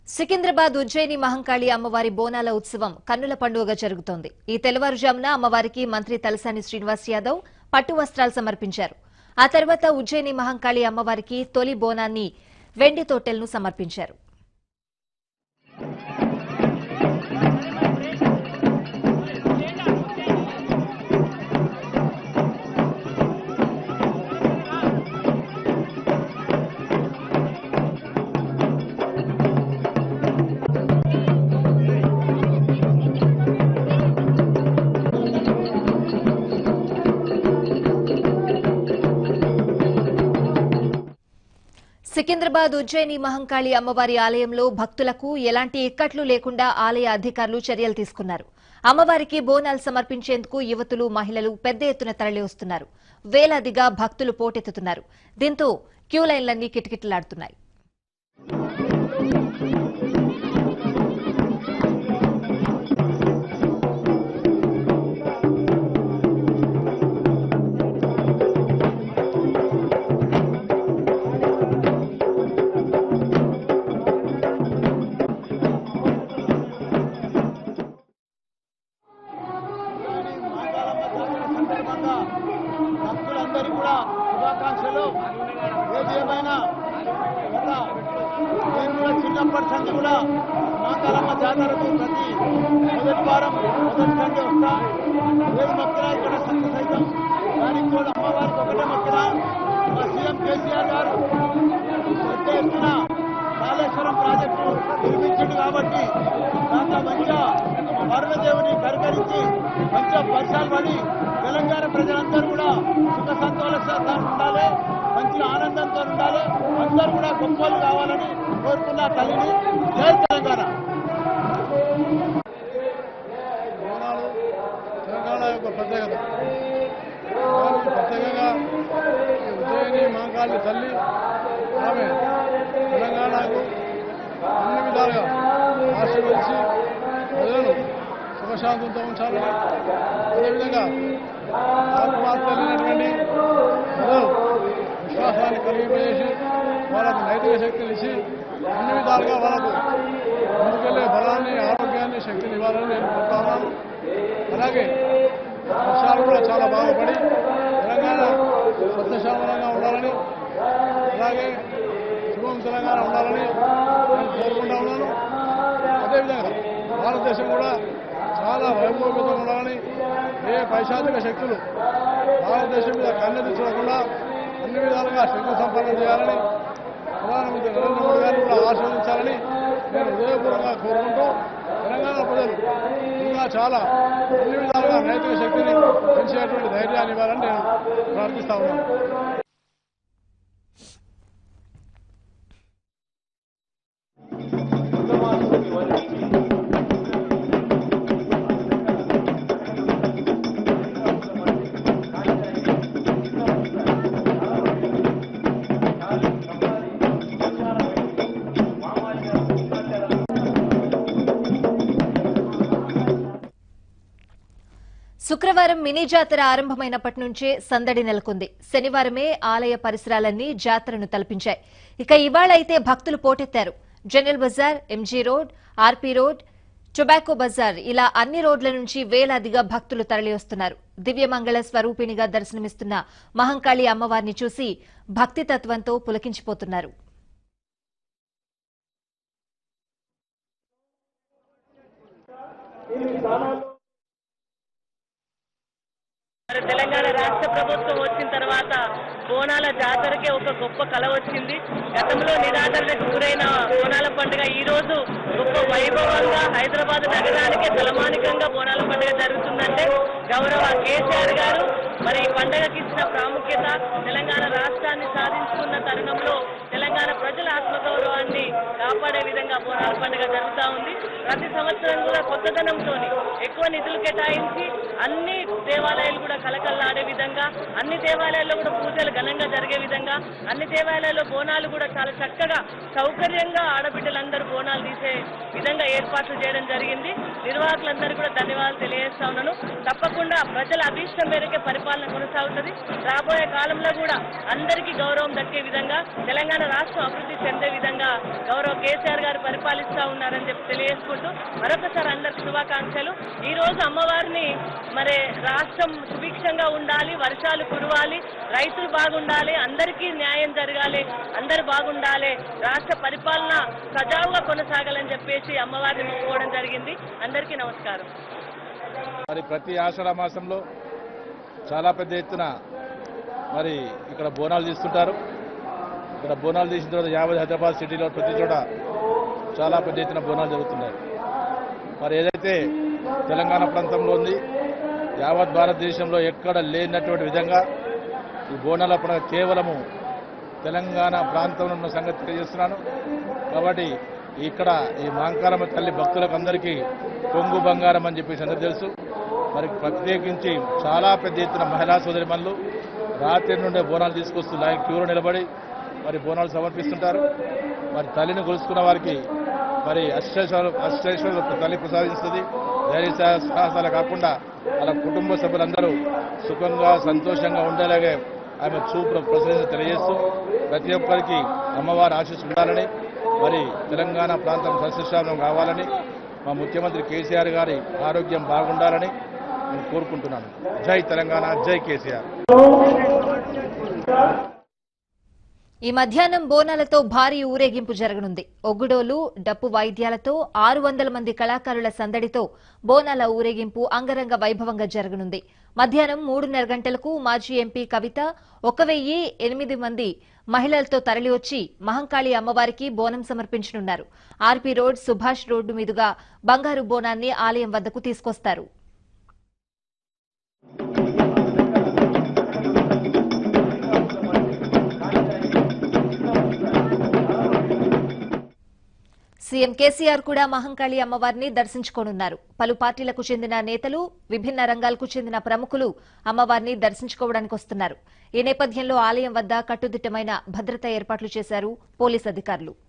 సికింద్రాబాద్ ఉజ్జయిని మహంకాళి అమ్మవారి బోనాల ఉత్సవం కన్నుల పండుగగా జరుగుతోంది ఈ తెల్లవారుజామున అమ్మవారికి మంత్రి తలసాని శ్రీనివాస్ యాదవ్ పట్టు వస్త్రాలు సమర్పించారు ఆ తర్వాత ఉజ్జయిని మహంకాళి అమ్మవారికి తొలి బోనాన్ని వెండి తొట్టెలను సమర్పించారు సికింద్రాబాద్ ఉజ్జయిని మహంకాళి అమ్మవారి ఆలయంలో భక్తులకు ఎలాంటి ఇక్కట్లు లేకుండా ఆలయ అధికారులు చర్యలు తీసుకున్నారు అమ్మవారికి బోనాలు సమర్పించేందుకు యువతులు మహిళలు పెద్ద ఎత్తున తరలి వస్తున్నారు వేలాదిగా భక్తులు పోటెత్తుతున్నారు దీంతో క్యూ లైన్లన్నీ కిటకిటలాడుతున్నాయి మాంగాళమ్మ జాతర సందర్భంగా భక్తులందరికీ కూడా శుభాకాంక్షలు ఏది ఏమైనా గత నేను కూడా చిన్నప్పటి సంది కూడా మాంగాళమ్మ జాతరకు ప్రతి మొదటి వారం మొదటి సంది వస్తా ఏది మొక్కినా ఇక్కడ సత్య సైతం దానికి కూడా అమ్మవారికి ఒకటే మొక్కినా మా సీఎం కేసీఆర్ గారు పెద్ద ఎత్తున కాళేశ్వరం ప్రాజెక్టు నిర్మించింది కాబట్టి దాంట్లో మంచిగా వరుణదేవుని కరికరించి మంచిగా వర్షాలు పడి తెలంగాణ ప్రజలందరూ కూడా సుఖ సంతోషంగా ఉండాలి మంచి ఆనందంతో ఉండాలి అందరూ కూడా గొప్పలు కావాలని కోరుకున్న తల్లిని జై తెలంగాణ బోనాలు తెలంగాణ యొక్క ప్రత్యేకత దానికి ప్రత్యేకంగా ఈ ఉజ్జయిని మహంకాళి తల్లి ఆమె తెలంగాణకు అన్ని విధాలుగా ఆశీర్వదించి ప్రజలను సుఖశాంతంతో ఉంచాలని అదేవిధంగా ఆత్మహత్య లేనటువంటి ప్రజలు విశ్వాసాన్ని కలిగింపజేసి వాళ్ళకు నైతిక శక్తిని ఇచ్చి అన్ని విధాలుగా వాళ్ళకు ముందుకెళ్లే బలాన్ని ఆరోగ్యాన్ని శక్తిని ఇవ్వాలని నేను కోరుతా ఉన్నాను అలాగే వర్షాలు కూడా చాలా బాగుపడి తెలంగాణ సత్యశామలంగా ఉండాలని అలాగే శుభం తెలంగాణ ఉండాలని నేను కోరుకుంటా ఉన్నాను అదేవిధంగా భారతదేశం కూడా చాలా వైభవపేతంగా ఉండాలని ఏ పైశాచిక శక్తులు భారతదేశం మీద కన్నెత్తి చూడకుండా అన్ని విధాలుగా శక్తి సంపన్నం చేయాలని ప్రధానమంత్రి నరేంద్ర మోడీ గారిని కూడా ఆస్వాదించాలని నేను హృదయపూర్వకంగా కోరుకుంటూ తెలంగాణ ప్రజలు ఇంకా చాలా అన్ని విధాలుగా నైతిక శక్తిని పెంచేటువంటి ధైర్యాన్ని ఇవ్వాలని నేను ప్రార్థిస్తా ఉన్నాను శుక్రవారం మినీ జాతర ఆరంభమైనప్పటి నుంచే సందడి నెలకొంది శనివారమే ఆలయ పరిసరాలన్నీ జాతరను తలపించాయి ఇక ఇవాళ అయితే భక్తులు పోటెత్తారు General Bazaar MG Road RP Road Tobacco Bazaar ఇలా అన్ని రోడ్ల నుంచి వేలాదిగా భక్తులు తరలివస్తున్నారు దివ్యమంగళ స్వరూపిణిగా దర్శనమిస్తున్న మహంకాళి అమ్మవారిని చూసి భక్తి తత్వంతో పులకించిపోతున్నారు మరి తెలంగాణ రాష్ట్ర ప్రభుత్వం వచ్చిన తర్వాత బోనాల జాతరకే ఒక గొప్ప కళ వచ్చింది గతంలో నిరాదరణకు గురైన బోనాల పండుగ ఈ రోజు గొప్ప వైభవంగా హైదరాబాద్ నగరానికే తలమానికంగా బోనాల పండుగ జరుగుతుందంటే గౌరవ కేసీఆర్ గారు మరి ఈ పండుగకి ఇచ్చిన ప్రాముఖ్యత తెలంగాణ రాష్ట్రాన్ని సాధించుకున్న తరుణంలో తెలంగాణ ప్రజల ఆత్మగౌరవాన్ని కాపాడే విధంగా బోనాల పండుగ జరుగుతూ ఉంది ప్రతి సంవత్సరం కూడా కొత్తదనంతో ఎక్కువ నిధులు కేటాయించి అన్ని దేవాలయాలు కూడా కలకల్లాడే విధంగా అన్ని దేవాలయాల్లో కూడా పూజలు ఘనంగా జరిగే విధంగా అన్ని దేవాలయాల్లో బోనాలు కూడా చాలా చక్కగా సౌకర్యంగా ఆడబిడ్డలందరూ బోనాలు తీసే విధంగా ఏర్పాట్లు చేయడం జరిగింది నిర్వాహకులందరూ కూడా ధన్యవాదాలు తెలియజేస్తా ఉన్నాను తప్పకుండా ప్రజల అభీష్టం మేరకే పరిపాలన కొనసాగుతుంది రాబోయే కాలంలో కూడా అందరికీ గౌరవం దక్కే విధంగా తెలంగాణ రాష్ట్రం అభివృద్ధి చెందే విధంగా గౌరవ కేసీఆర్ గారు పరిపాలిస్తా ఉన్నారని చెప్పి తెలియజేసుకుంటూ మరొకసారి అందరికి శుభాకాంక్షలు ఈ రోజు అమ్మవారిని మరి రాష్ట్రం సుభిక్షంగా ఉండాలి వర్షాలు కురవాలి రైతులు బాగుండాలి అందరికీ న్యాయం జరగాలి అందరు బాగుండాలి రాష్ట్ర పరిపాలన సజావుగా కొనసాగాలని చెప్పేసి అమ్మవారిని మొక్కుకోవడం జరిగింది అందరికీ నమస్కారం మరి ప్రతి ఆషాఢ మాసంలో చాలా పెద్ద ఎత్తున మరి ఇక్కడ బోనాలు తీస్తుంటారు ఇక్కడ బోనాలు తీసిన తర్వాత యాభై హైదరాబాద్ సిటీలో ప్రతి చోట చాలా పెద్ద ఎత్తున బోనాలు జరుగుతున్నాయి మరి ఏదైతే తెలంగాణ ప్రాంతంలో ఉంది యావత్ భారతదేశంలో ఎక్కడ లేనటువంటి విధంగా ఈ బోనాల పండుగ కేవలము తెలంగాణ ప్రాంతంలో ఉన్న సంగతి తెలియజేస్తున్నాను కాబట్టి ఇక్కడ ఈ మాంకారమ్మ తల్లి భక్తులకు అందరికీ కొంగు బంగారం అని చెప్పేసి అందరూ తెలుసు మరి ప్రత్యేకించి చాలా పెద్ద ఎత్తున మహిళా సోదరిమణులు రాత్రి నుండే బోనాలు తీసుకొస్తూ లైన్ క్యూలో నిలబడి మరి బోనాలు సమర్పిస్తుంటారు మరి తల్లిని కొలుసుకున్న వారికి మరి అష్టేశ్వర అష్టేశ్వర తల్లి ప్రసాదిస్తుంది ధైర్య సా- సాహసాలు కాకుండా వాళ్ళ కుటుంబ సభ్యులందరూ సుఖంగా సంతోషంగా ఉండేలాగే ఆమె చూపు ప్రశ్న తెలియజేస్తూ ప్రతి ఒక్కరికి అమ్మవారి ఆశీస్సు ఉండాలని మరి తెలంగాణ ప్రాంతం సస్యశ్యామం కావాలని మా ముఖ్యమంత్రి కేసీఆర్ గారి ఆరోగ్యం బాగుండాలని నేను కోరుకుంటున్నాను జై తెలంగాణ జై కేసీఆర్ ఈ మధ్యాహ్నం బోనాలతో భారీ ఊరేగింపు జరగనుంది ఒగ్గుడోలు డప్పు వాయిద్యాలతో ఆరు వందల మంది కళాకారుల సందడితో బోనాల ఊరేగింపు అంగరంగ వైభవంగా జరగనుంది మధ్యాహ్నం మూడున్నర గంటలకు మాజీ ఎంపీ కవిత ఒక వెయ్యి ఎనిమిది మంది మహిళలతో తరలివచ్చి మహంకాళి అమ్మవారికి బోనం సమర్పించనున్నారు ఆర్పీ రోడ్ సుభాష్ రోడ్డు మీదుగా బంగారు బోనాన్ని ఆలయం వద్దకు తీసుకొస్తారు సీఎం కేసీఆర్ కూడా మహంకాళి అమ్మవారిని దర్శించుకోనున్నారు పలు పార్టీలకు చెందిన నేతలు విభిన్న రంగాలకు చెందిన ప్రముఖులు అమ్మవారిని దర్శించుకోవడానికి వస్తున్నారు ఈ నేపథ్యంలో ఆలయం వద్ద కట్టుదిట్టమైన భద్రతా ఏర్పాట్లు చేశారు పోలీస్ అధికారులు